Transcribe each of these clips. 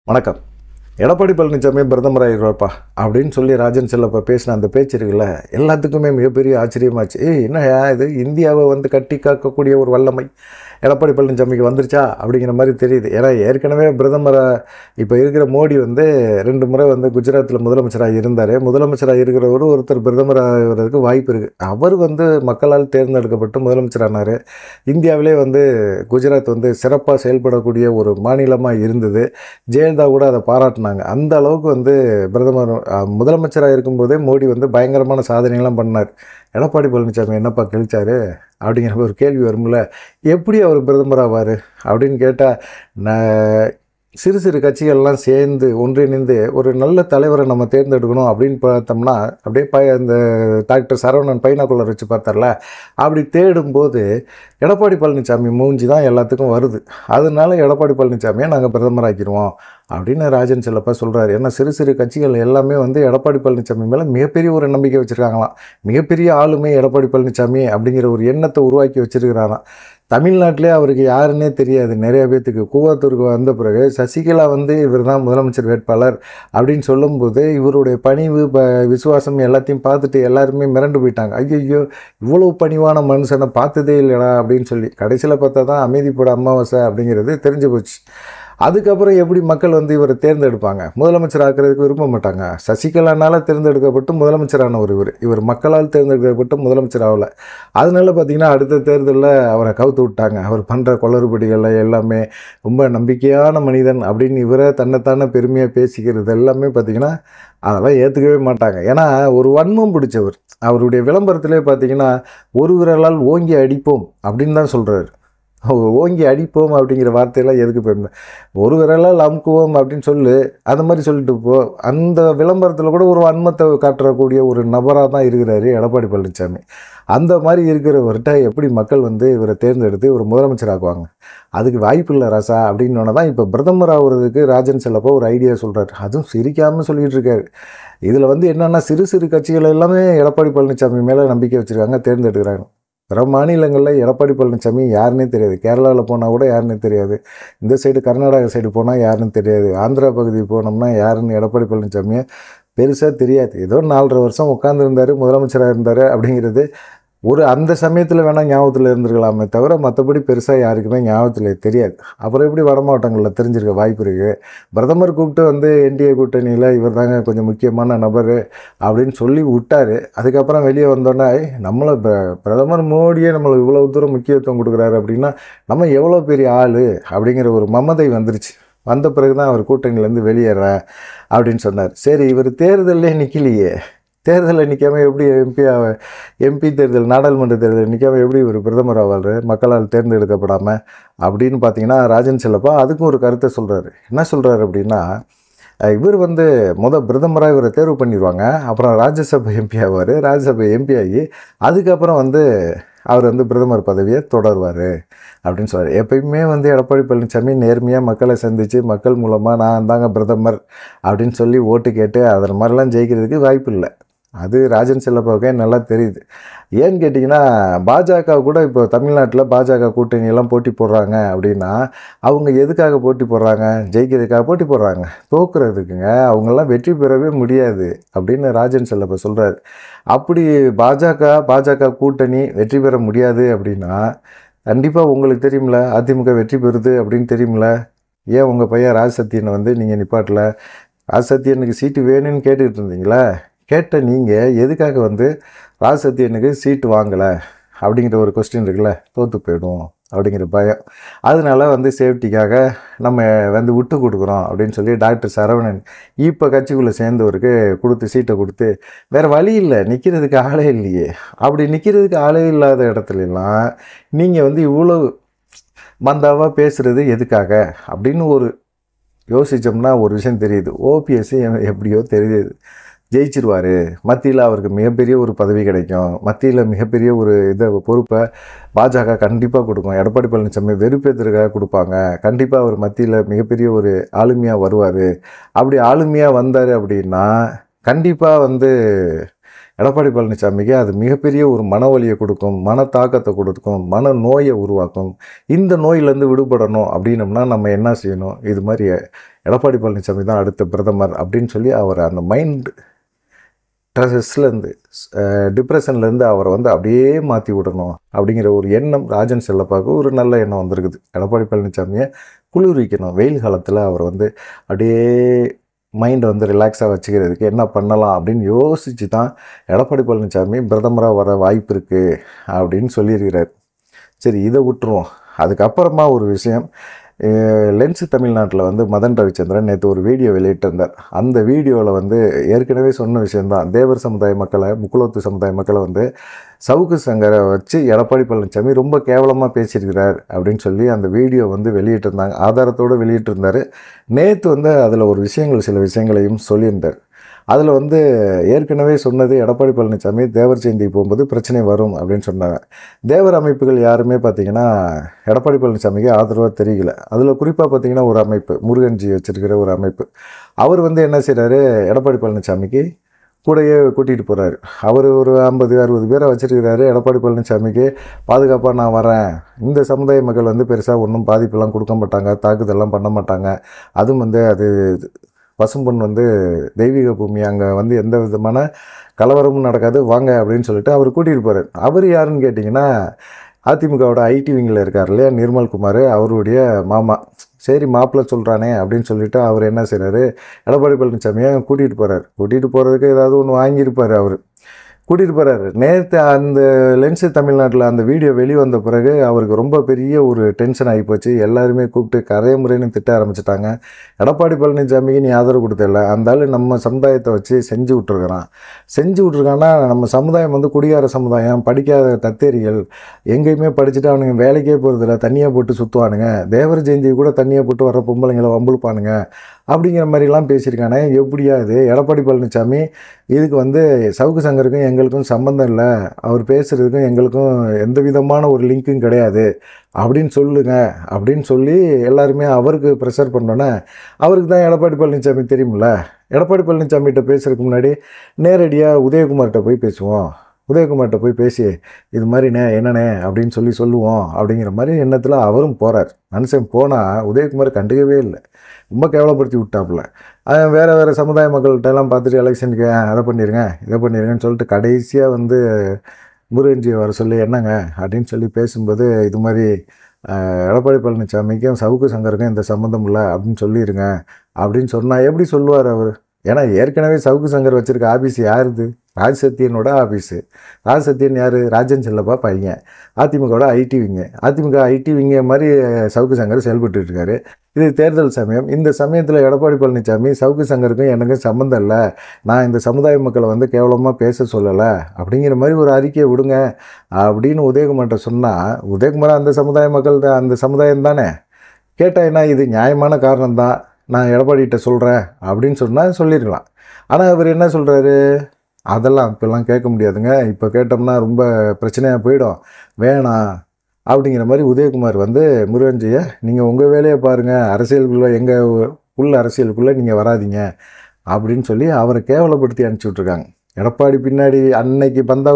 வணக்கம் எடப்பாடி பழனிசாமி பிரதமர் ஆகிடுவாப்பா அப்படின்னு சொல்லி ராஜன் செல்லப்பா பேசின அந்த பேச்சு இருக்குல்ல எல்லாத்துக்குமே மிகப்பெரிய ஆச்சரியமாச்சு ஏய் என்னய்யா இது இந்தியாவை வந்து கட்டி காக்கக்கூடிய ஒரு வல்லமை எடப்பாடி பழனிசாமிக்கு வந்துருச்சா அப்படிங்கிற மாதிரி தெரியுது ஏன்னா ஏற்கனவே பிரதமராக இப்போ இருக்கிற மோடி வந்து ரெண்டு முறை வந்து குஜராத்தில் முதலமைச்சராக இருந்தார் முதலமைச்சராக இருக்கிறவர் ஒருத்தர் பிரதமர் ஆகிறதுக்கு வாய்ப்பு இருக்குது அவர் வந்து மக்களால் தேர்ந்தெடுக்கப்பட்டு முதலமைச்சரானார் இந்தியாவிலே வந்து குஜராத் வந்து சிறப்பாக செயல்படக்கூடிய ஒரு மாநிலமாக இருந்தது ஜெயலலிதா கூட அதை பாராட்டினாங்க அந்த அளவுக்கு வந்து பிரதமர் அஹ், முதலமைச்சராக இருக்கும்போதே மோடி வந்து பயங்கரமான சாதனைகள்லாம் பண்ணார் எடப்பாடி பழனிசாமி என்னப்பா கழிச்சாரு அப்படிங்கிற ஒரு கேள்வி வரும்ல எப்படி அவர் பிரதமர் ஆவார் அப்படின்னு கேட்டால் நான் சிறு சிறு கட்சிகள்லாம் சேர்ந்து ஒன்றிணைந்து ஒரு நல்ல தலைவரை நம்ம தேர்ந்தெடுக்கணும் அப்படின்னு பார்த்தோம்னா அப்படியே ப இந்த டாக்டர் சரவணன் பைனாக்குள்ளர் வச்சு பார்த்தார்ல அப்படி தேடும்போது எடப்பாடி பழனிசாமி மூஞ்சி தான் எல்லாத்துக்கும் வருது அதனால எடப்பாடி பழனிசாமியை நாங்கள் பிரதமராக்கிடுவோம் அப்படின்னு ராஜன் செல்லப்பா சொல்கிறாரு ஏன்னா சிறு சிறு கட்சிகள் எல்லாமே வந்து எடப்பாடி பழனிசாமி மேலே மிகப்பெரிய ஒரு நம்பிக்கை வச்சுருக்காங்களாம் மிகப்பெரிய ஆளுமை எடப்பாடி பழனிசாமி அப்படிங்கிற ஒரு எண்ணத்தை உருவாக்கி வச்சிருக்கிறாராம் தமிழ்நாட்டிலே அவருக்கு யாருன்னே தெரியாது நிறைய பேர்த்துக்கு கூவாத்தூருக்கு வந்த பிறகு சசிகலா வந்து இவர் தான் முதலமைச்சர் வேட்பாளர் அப்படின்னு சொல்லும்போது இவருடைய பணிவு ப விசுவாசம் எல்லாத்தையும் பார்த்துட்டு எல்லாருமே மிரண்டு போயிட்டாங்க ஐயோ இவ்வளோ பணிவான மனுஷனை பார்த்ததே இல்லைடா அப்படின்னு சொல்லி கடைசியில் பார்த்தா தான் அமைதிப்பட அமாவாசை அப்படிங்கிறது தெரிஞ்சு போச்சு அதுக்கப்புறம் எப்படி மக்கள் வந்து இவரை தேர்ந்தெடுப்பாங்க முதலமைச்சர் ஆக்கிறதுக்கு விரும்ப மாட்டாங்க சசிகலானால தேர்ந்தெடுக்கப்பட்டு முதலமைச்சரானவர் இவர் இவர் மக்களால் தேர்ந்தெடுக்கப்பட்டு முதலமைச்சர் ஆகலை அதனால பார்த்தீங்கன்னா அடுத்த தேர்தலில் அவரை கவுத்து விட்டாங்க அவர் பண்ணுற குளறுபடிகள் எல்லாமே ரொம்ப நம்பிக்கையான மனிதன் அப்படின்னு இவரை தன்னைத்தானே பெருமையாக பேசிக்கிறது எல்லாமே பார்த்தீங்கன்னா அதெல்லாம் ஏற்றுக்கவே மாட்டாங்க ஏன்னா ஒரு வன்மம் பிடிச்சவர் அவருடைய விளம்பரத்திலே பார்த்தீங்கன்னா ஒரு விரலால் ஓங்கி அடிப்போம் அப்படின்னு தான் சொல்கிறாரு ஓங்கி அடிப்போம் அப்படிங்கிற வார்த்தையெல்லாம் எதுக்கு போயிருந்தேன் ஒரு விரலால் அமுக்குவோம் அப்படின்னு சொல்லு அந்த மாதிரி சொல்லிட்டு போ அந்த விளம்பரத்தில் கூட ஒரு வன்மத்தை காட்டுறக்கூடிய ஒரு நபராக தான் இருக்கிறாரு எடப்பாடி பழனிசாமி அந்த மாதிரி இருக்கிறவர்கிட்ட எப்படி மக்கள் வந்து இவரை தேர்ந்தெடுத்து ஒரு முதலமைச்சர் ஆக்குவாங்க அதுக்கு வாய்ப்பு இல்லை ராசா அப்படின்னோட தான் இப்போ பிரதமர் ஆகுறதுக்கு ராஜன் செல்லப்போ ஒரு ஐடியா சொல்கிறாரு அதுவும் சிரிக்காமல் சொல்லிட்டு இருக்காரு இதில் வந்து என்னென்னா சிறு சிறு கட்சிகள் எல்லாமே எடப்பாடி பழனிசாமி மேலே நம்பிக்கை வச்சுருக்காங்க தேர்ந்தெடுக்கிறாங்க பிற மாநிலங்களில் எடப்பாடி பழனிசாமி யாருன்னே தெரியாது கேரளாவில் போனால் கூட யாருன்னே தெரியாது இந்த சைடு கர்நாடகா சைடு போனால் யாருன்னு தெரியாது ஆந்திரா பகுதி போனோம்னா யாருன்னு எடப்பாடி பழனிசாமியை பெருசாக தெரியாது ஏதோ நாலரை வருஷம் உட்காந்துருந்தார் முதலமைச்சராக இருந்தார் அப்படிங்கிறது ஒரு அந்த சமயத்தில் வேணால் ஞாபகத்தில் இருந்திருக்கலாமே தவிர மற்றபடி பெருசாக யாருக்குமே ஞாபகத்தில் தெரியாது அப்புறம் எப்படி வட மாவட்டங்களில் தெரிஞ்சிருக்க வாய்ப்பு இருக்குது பிரதமர் கூப்பிட்டு வந்து என்டிஏ கூட்டணியில் இவர் தாங்க கொஞ்சம் முக்கியமான நபர் அப்படின்னு சொல்லி விட்டார் அதுக்கப்புறம் வெளியே வந்தோன்னே "ஐய், நம்மளை பிர- பிரதமர் மோடியே நம்மளுக்கு இவ்வளோ தூரம் முக்கியத்துவம் கொடுக்குறாரு அப்படின்னா நம்ம எவ்வளோ பெரிய ஆள் அப்படிங்கிற ஒரு மமதை வந்துருச்சு வந்த பிறகு தான் அவர் கூட்டணியிலேருந்து வெளியேறேன் அப்படின்னு சொன்னார் சரி இவர் தேர்தலே நிற்கலையே தேர்தலில் நிற்காம எப்படி எம்பி எம்பி தேர்தல் நாடாளுமன்ற தேர்தல் நிற்காம எப்படி இவர் பிரதமர் ஆவார் மக்களால் தேர்ந்தெடுக்கப்படாமல் அப்படின்னு பார்த்தீங்கன்னா ராஜன் செல்லப்பா அதுக்கும் ஒரு கருத்தை சொல்கிறாரு என்ன சொல்கிறாரு அப்படின்னா அஹ் இவர் வந்து முத பிரதமராக இவரை தேர்வு பண்ணிடுவாங்க அப்புறம் ராஜ்யசபா எம்பி ஆவார் ராஜ்யசபா எம்பி ஆகி அதுக்கப்புறம் வந்து அவர் வந்து பிரதமர் பதவியை தொடருவார் அப்படின்னு சொல்றாரு எப்பயுமே வந்து எடப்பாடி பழனிசாமி நேர்மையாக மக்களை சந்தித்து மக்கள் மூலமாக நான் தாங்க பிரதமர் அப்படின்னு சொல்லி ஓட்டு கேட்டு அதன் மாதிரிலாம் ஜெயிக்கிறதுக்கு வாய்ப்பு இல்லை அது ராஜன் செல்லப்பாவுக்கே நல்லா தெரியுது ஏன்னு கேட்டிங்கன்னா பாஜக கூட இப்போ தமிழ்நாட்டில் பாஜக கூட்டணியெல்லாம் போட்டி போடுறாங்க அப்படின்னா அவங்க எதுக்காக போட்டி போடுறாங்க ஜெயிக்கிறதுக்காக போட்டி போடுறாங்க தோக்குறதுக்குங்க அவங்கெல்லாம் வெற்றி பெறவே முடியாது அப்படின்னு ராஜன் செல்லப்பா சொல்கிறாரு அப்படி பாஜக பாஜக கூட்டணி வெற்றி பெற முடியாது அப்படின்னா கண்டிப்பாக உங்களுக்கு தெரியும்ல அதிமுக வெற்றி பெறுது அப்படின்னு தெரியும்ல ஏன் உங்கள் பையன் ராஜசத்தியனை வந்து நீங்கள் நிப்பாட்டல ராஜசத்தியனுக்கு சீட்டு வேணும்னு கேட்டுக்கிட்டு இருந்தீங்களா கேட்ட நீங்கள் எதுக்காக வந்து ராஜசத்தியனுக்கு சீட்டு வாங்கலை அப்படிங்கிற ஒரு கொஸ்டின் இருக்குல்ல தோற்று போயிடும் அப்படிங்கிற பயம் அதனால வந்து சேஃப்டிக்காக நம்ம வந்து விட்டு கொடுக்குறோம் அப்படின்னு சொல்லி டாக்டர் சரவணன் இப்போ கட்சிக்குள்ளே சேர்ந்தவருக்கு கொடுத்து சீட்டை கொடுத்து வேறு வழி இல்லை நிற்கிறதுக்கு ஆளே இல்லையே அப்படி நிற்கிறதுக்கு ஆளே இல்லாத இடத்துலலாம் நீங்கள் வந்து இவ்வளோ மந்தாவாக பேசுகிறது எதுக்காக அப்படின்னு ஒரு யோசித்தோம்னா ஒரு விஷயம் தெரியுது ஓபிஎஸ் எப்படியோ தெரியுது ஜெயிச்சிருவார் மத்தியில் அவருக்கு மிகப்பெரிய ஒரு பதவி கிடைக்கும் மத்தியில் மிகப்பெரிய ஒரு இதை பொறுப்பை பாஜக கண்டிப்பாக கொடுக்கும் எடப்பாடி பழனிசாமி வெறுப்பேற்றுறதுக்காக கொடுப்பாங்க கண்டிப்பாக அவர் மத்தியில் மிகப்பெரிய ஒரு ஆளுமையாக வருவார் அப்படி ஆளுமையாக வந்தார் அப்படின்னா கண்டிப்பாக வந்து எடப்பாடி பழனிசாமிக்கு அது மிகப்பெரிய ஒரு மன வலியை கொடுக்கும் மன தாக்கத்தை கொடுக்கும் மன நோயை உருவாக்கும் இந்த நோயிலேருந்து விடுபடணும் அப்படின்னம்னா நம்ம என்ன செய்யணும் இது மாதிரி எடப்பாடி பழனிசாமி தான் அடுத்த பிரதமர் அப்படின்னு சொல்லி அவர் அந்த மைண்ட் ஸ்ட்ரெஸ்லேருந்து டிப்ரெஷன்லேருந்து அவரை வந்து அப்படியே மாற்றி விடணும் அப்படிங்கிற ஒரு எண்ணம் ராஜன் செல்லப்பாவுக்கு ஒரு நல்ல எண்ணம் வந்திருக்குது எடப்பாடி பழனிசாமியை குளிர்விக்கணும் வெயில் காலத்தில் அவர் வந்து அப்படியே மைண்டை வந்து ரிலாக்ஸாக வச்சுக்கிறதுக்கு என்ன பண்ணலாம் அப்படின்னு யோசித்து தான் எடப்பாடி பழனிசாமி பிரதமராக வர வாய்ப்பு இருக்குது அப்படின்னு சொல்லியிருக்கிறார் சரி இதை விட்டுருவோம் அதுக்கப்புறமா ஒரு விஷயம் அஹ், லென்ஸ் தமிழ்நாட்டில் வந்து மதன் ரவிச்சந்திரன் நேற்று ஒரு வீடியோ வெளியிட்டிருந்தார் அந்த வீடியோவில் வந்து ஏற்கனவே சொன்ன விஷயம்தான் தேவர் சமுதாய மக்களை முக்குலத்து சமுதாய மக்களை வந்து சவுக்கு சங்கரை வச்சு எடப்பாடி பழனிசாமி ரொம்ப கேவலமாக பேசியிருக்கிறார் அப்படின்னு சொல்லி அந்த வீடியோ வந்து வெளியிட்டிருந்தாங்க ஆதாரத்தோடு வெளியிட்டிருந்தார் நேற்று வந்து அதில் ஒரு விஷயங்கள் சில விஷயங்களையும் சொல்லியிருந்தார் அதில் வந்து ஏற்கனவே சொன்னது எடப்பாடி பழனிசாமி தேவர் ஜெயந்தி போகும்போது பிரச்சனை வரும் அப்படின்னு சொன்னாங்க தேவர் அமைப்புகள் யாருமே பார்த்தீங்கன்னா எடப்பாடி பழனிசாமிக்கு ஆதரவாக தெரியல அதில் குறிப்பாக பார்த்தீங்கன்னா ஒரு அமைப்பு முருகன்ஜி வச்சிருக்கிற ஒரு அமைப்பு அவர் வந்து என்ன செய்கிறாரு எடப்பாடி பழனிசாமிக்கு கூடயே கூட்டிகிட்டு போகிறாரு அவர் ஒரு ஐம்பது அறுபது பேரை வச்சிருக்கிறாரு எடப்பாடி பழனிசாமிக்கு பாதுகாப்பாக நான் வரேன் இந்த சமுதாய மக்கள் வந்து பெருசாக ஒன்றும் பாதிப்பெல்லாம் கொடுக்க மாட்டாங்க தாக்குதல்லாம் பண்ண மாட்டாங்க அதுவும் வந்து அது பசும்பொன் வந்து தெய்வீக பூமி அங்கே வந்து எந்த விதமான கலவரமும் நடக்காது வாங்க அப்படின்னு சொல்லிட்டு அவர் கூட்டிகிட்டு போகிறார் அவர் யாருன்னு கேட்டிங்கன்னா அதிமுகவோட ஐடி விங்கில் இருக்கார் இல்லையா நிர்மல்குமார் அவருடைய மாமா சரி மாப்பிள்ளை சொல்கிறானே அப்படின்னு சொல்லிட்டு அவர் என்ன செய்கிறாரு எடப்பாடி பழனிசாமியை கூட்டிகிட்டு போகிறார் கூட்டிகிட்டு போகிறதுக்கு ஏதாவது ஒன்று வாங்கியிருப்பார் அவர் கூட்டிகிட்டு போகிறாரு நேற்று அந்த லென்ஸு தமிழ்நாட்டில் அந்த வீடியோ வெளிவந்த பிறகு அவருக்கு ரொம்ப பெரிய ஒரு டென்ஷன் ஆகிப்போச்சு எல்லாருமே கூப்பிட்டு கரைய முறைன்னு திட்ட ஆரம்பிச்சிட்டாங்க எடப்பாடி பழனிசாமிக்கு நீ ஆதரவு கொடுத்தல அந்த ஆள் நம்ம சமுதாயத்தை வச்சு செஞ்சு விட்ருக்குறான் செஞ்சு விட்ருக்கான்னா நம்ம சமுதாயம் வந்து குடிகார சமுதாயம் படிக்காத தத்தேரிகள் எங்கேயுமே படிச்சுட்டு அவனுங்க வேலைக்கே போகிறதில்ல தண்ணியை போட்டு சுற்றுவானுங்க தேவர் ஜெயந்தி கூட தண்ணியை போட்டு வர பொம்பளைங்களை வம்புழுப்பானுங்க அப்படிங்கிற மாதிரிலாம் பேசியிருக்கானே எப்படியா இது எடப்பாடி பழனிசாமி இதுக்கு வந்து சவுக்கு சங்கருக்கும் எங்களுக்கும் சம்மந்தம் இல்லை அவர் பேசுகிறதுக்கும் எங்களுக்கும் எந்த விதமான ஒரு லிங்க்கும் கிடையாது அப்படின்னு சொல்லுங்க அப்படின்னு சொல்லி எல்லாருமே அவருக்கு ப்ரெஷர் பண்ணோன்னே அவருக்கு தான் எடப்பாடி பழனிசாமி தெரியுமில்ல எடப்பாடி பழனிசாமிகிட்ட பேசுறதுக்கு முன்னாடி நேரடியாக உதயகுமார்கிட்ட போய் பேசுவோம் உதயகுமார்கிட்ட போய் பேசி இது மாதிரிண்ணே என்னண்ணே அப்படின்னு சொல்லி சொல்லுவோம் அப்படிங்கிற மாதிரி எண்ணத்தில் அவரும் போகிறார் மனுஷன் போனால் உதயகுமார் கண்டுக்கவே இல்லை ரொம்ப கேவலப்படுத்தி விட்டாப்புல அவன் வேறு வேறு சமுதாய மக்கள்கிட்ட எல்லாம் பார்த்துட்டு எலெக்ஷனுக்கு "ஆ, அதை பண்ணிடுங்க இதை பண்ணிடுங்கன்னு சொல்லிட்டு கடைசியாக வந்து முருகன்ஜி வர சொல்லி என்னங்க அப்படின்னு சொல்லி பேசும்போது இது மாதிரி அஹ், எடப்பாடி பழனிசாமிக்கும் சவுக்கு சங்கருக்கும் எந்த சம்மந்தம் இல்லை அப்படின்னு சொல்லிடுங்க அப்படின்னு சொன்னால் எப்படி சொல்லுவார் அவர் ஏன்னா ஏற்கனவே சவுக்கு சங்கர் வச்சுருக்க ஆஃபீஸ் யாருது ராஜ் சத்தியனோட ஆஃபீஸு ராஜ் சத்தியன் யார் ராஜன் செல்லப்பா பையன் அதிமுகவோட ஐடி விங்கு அதிமுக ஐடி விங்க மாதிரி சவுக்கு சங்கர் செயல்பட்டு இருக்காரு இது தேர்தல் சமயம் இந்த சமயத்தில் எடப்பாடி பழனிசாமி சவுக்கு சங்கருக்கும் எனக்கும் சம்மந்தம் இல்லை நான் இந்த சமுதாய மக்களை வந்து கேவலமாக பேச சொல்லலை அப்படிங்கிற மாதிரி ஒரு அறிக்கையை விடுங்க அப்படின்னு உதயகுமார்கிட்ட சொன்னால் உதயகுமார் அந்த சமுதாய மக்கள் தான் அந்த சமுதாயம் தானே கேட்டால் என்ன இது நியாயமான காரணம் தான் நான் எடப்பாடிகிட்ட சொல்கிறேன் அப்படின்னு சொன்னால் சொல்லிடலாம் ஆனால் அவர் என்ன சொல்கிறாரு அதெல்லாம் இப்போல்லாம் கேட்க முடியாதுங்க இப்போ கேட்டோம்னா ரொம்ப பிரச்சனையாக போயிடும் வேணாம் அப்படிங்கிற மாதிரி உதயகுமார் வந்து முருகன்ஜியை நீங்கள் உங்கள் வேலையை பாருங்கள் அரசியலுக்குள்ளே எங்கள் உள்ள அரசியலுக்குள்ளே நீங்கள் வராதீங்க அப்படின்னு சொல்லி அவரை கேவலப்படுத்தி அனுப்பிச்சி விட்ருக்காங்க எடப்பாடி பின்னாடி அன்னைக்கு பந்தா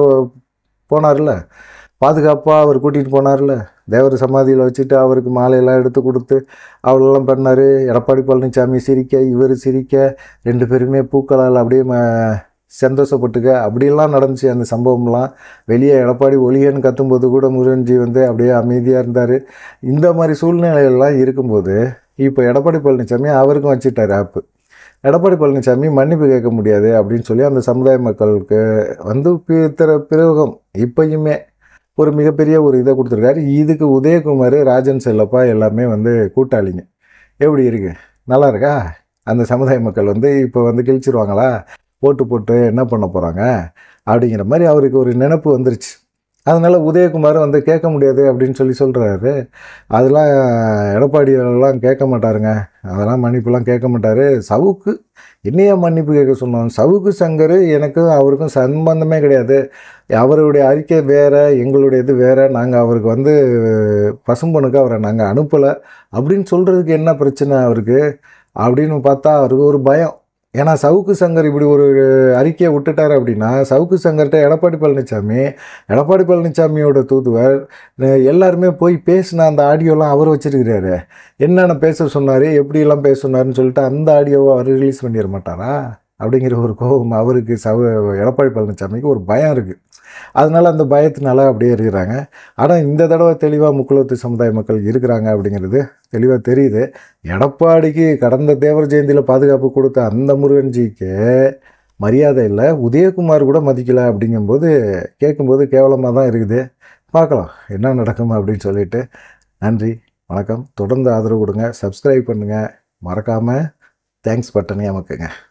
போனார்ல பாதுகாப்பாக அவர் கூட்டிகிட்டு போனார்ல தேவர் சமாதியில் வச்சுட்டு அவருக்கு மாலையெல்லாம் எடுத்து கொடுத்து அவ்வளோலாம் பண்ணார் எடப்பாடி பழனிசாமி சிரிக்க இவர் சிரிக்க ரெண்டு பேருமே பூக்களால் அப்படியே ம சந்தோஷப்பட்டுக்க அப்படியெல்லாம் நடந்துச்சு அந்த சம்பவம்லாம் வெளியே எடப்பாடி ஒளியன்னு கத்தும்போது கூட முருகன்ஜி வந்து அப்படியே அமைதியாக இருந்தார் இந்த மாதிரி சூழ்நிலையெல்லாம் இருக்கும்போது இப்போ எடப்பாடி பழனிசாமி அவருக்கும் வச்சுட்டார் ஆப்பு எடப்பாடி பழனிசாமி மன்னிப்பு கேட்க முடியாது அப்படின்னு சொல்லி அந்த சமுதாய மக்களுக்கு வந்து பிற பிறகம் இப்பயுமே ஒரு மிகப்பெரிய ஒரு இதை கொடுத்துருக்காரு இதுக்கு உதயகுமார் ராஜன் செல்லப்பா எல்லாமே வந்து கூட்டாளிங்க எப்படி இருக்கு நல்லா இருக்கா அந்த சமுதாய மக்கள் வந்து இப்போ வந்து கிழிச்சிருவாங்களா ஓட்டு போட்டு என்ன பண்ண போகிறாங்க அப்படிங்கிற மாதிரி அவருக்கு ஒரு நினப்பு வந்துருச்சு அதனால் உதயகுமார் வந்து கேட்க முடியாது அப்படின்னு சொல்லி சொல்கிறாரு அதெல்லாம் எடப்பாடியெல்லாம் கேட்க மாட்டாருங்க அதெல்லாம் மன்னிப்புலாம் கேட்க மாட்டார் சவுக்கு என்னையா மன்னிப்பு கேட்க சொன்னோம் சவுக்கு சங்கர் எனக்கும் அவருக்கும் சம்பந்தமே கிடையாது அவருடைய அறிக்கை வேறு எங்களுடைய இது வேறு நாங்கள் அவருக்கு வந்து பசும்பொனுக்கு அவரை நாங்கள் அனுப்பலை அப்படின்னு சொல்கிறதுக்கு என்ன பிரச்சனை அவருக்கு அப்படின்னு பார்த்தா அவருக்கு ஒரு பயம் ஏன்னா சவுக்கு சங்கர் இப்படி ஒரு அறிக்கையை விட்டுட்டார் அப்படின்னா சவுக்கு சங்கர்கிட்ட எடப்பாடி பழனிசாமி எடப்பாடி பழனிசாமியோட தூதுவர் அஹ் எல்லாருமே போய் பேசின அந்த ஆடியோலாம் அவர் வச்சிருக்கிறாரு என்னென்ன பேச சொன்னார் எப்படியெல்லாம் பேச சொன்னாருன்னு சொல்லிட்டு அந்த ஆடியோவை அவர் ரிலீஸ் பண்ணிட மாட்டாரா அப்படிங்கிற ஒரு கோபம் அவருக்கு சவ எடப்பாடி பழனிசாமிக்கு ஒரு பயம் இருக்குது அதனால் அந்த பயத்தினால அப்படியே இருக்கிறாங்க ஆனால் இந்த தடவை தெளிவாக முக்குளத்து சமுதாய மக்கள் இருக்கிறாங்க அப்படிங்கிறது தெளிவாக தெரியுது எடப்பாடிக்கு கடந்த தேவர் ஜெயந்தியில் பாதுகாப்பு கொடுத்த அந்த முருகன்ஜிக்கு மரியாதை இல்லை உதயகுமார் கூட மதிக்கலை அப்படிங்கும்போது கேட்கும்போது கேவலமாக தான் இருக்குது பார்க்கலாம் என்ன நடக்கும் அப்படின்னு சொல்லிட்டு நன்றி வணக்கம் தொடர்ந்து ஆதரவு கொடுங்க சப்ஸ்கிரைப் பண்ணுங்கள் மறக்காமல் தேங்க்ஸ் பட்டனே அமக்குங்க